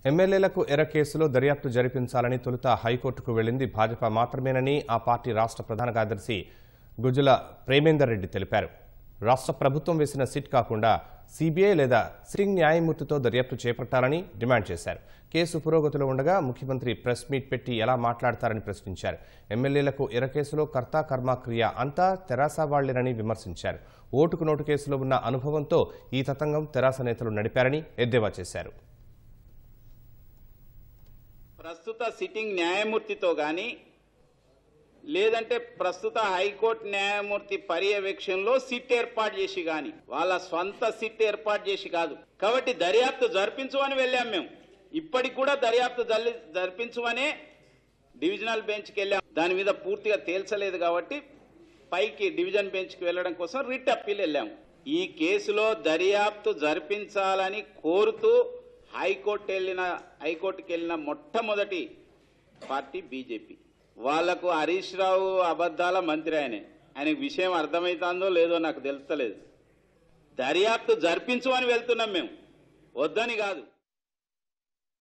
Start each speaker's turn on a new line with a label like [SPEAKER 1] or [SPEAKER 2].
[SPEAKER 1] ఎమ్మెల్యేలకు ఎర కేసులో దర్యాప్తు జరిపించాలని తొలుత హైకోర్టుకు వెళ్లింది భాజపా మాత్రమేనని ఆ పార్టీ రాష్ట్ర ప్రధాన కార్యదర్శి గుజ్జుల ప్రేమేందర్ రెడ్డి తెలిపారు రాష్ట్ర ప్రభుత్వం వేసిన సిట్ కాకుండా సీబీఐ లేదా సిట్టింగ్ న్యాయమూర్తితో దర్యాప్తు చేపట్టాలని డిమాండ్ చేశారు కేసు పురోగతిలో ఉండగా ముఖ్యమంత్రి ప్రెస్ మీట్ పెట్టి ఎలా మాట్లాడతారని ప్రశ్నించారు ఎమ్మెల్యేలకు ఎర కేసులో కర్తా కర్మ క్రియ అంతా తెరాస వాళ్లేనని విమర్శించారు ఓటుకు నోటు కేసులో ఉన్న అనుభవంతో ఈ తతంగం తెరాస నేతలు నడిపారని ఎద్దేవా చేశారు
[SPEAKER 2] ప్రస్తుత సిట్టింగ్ న్యాయమూర్తితో కానీ లేదంటే ప్రస్తుత హైకోర్టు న్యాయమూర్తి పర్యవేక్షణలో సిట్ ఏర్పాటు చేసి కానీ వాళ్ళ స్వంత సిట్ ఏర్పాటు చేసి కాదు కాబట్టి దర్యాప్తు జరిపించమని వెళ్ళాం మేము ఇప్పటికి కూడా దర్యాప్తు జల్లి- జరిపించమనే డివిజనల్ బెంచ్కి వెళ్ళాం దాని మీద పూర్తిగా తేల్చలేదు కాబట్టి పైకి డివిజన్ బెంచ్కి వెళ్ళడం కోసం రిట్ అప్పీల్ వెళ్ళాం ఈ కేసులో దర్యాప్తు జరిపించాలని కోరుతూ హైకోర్టు వెళ్ళిన హైకోర్టుకి వెళ్ళిన మొట్టమొదటి పార్టీ బీజేపీ వాళ్లకు హరీష్ రావు అబద్ధాల మంత్రి ఆయనే ఆయనకు విషయం అర్థమవుతుందో లేదో నాకు తెలుస్తలేదు దర్యాప్తు జరిపించమని వెళ్తున్నాం మేము వద్దని కాదు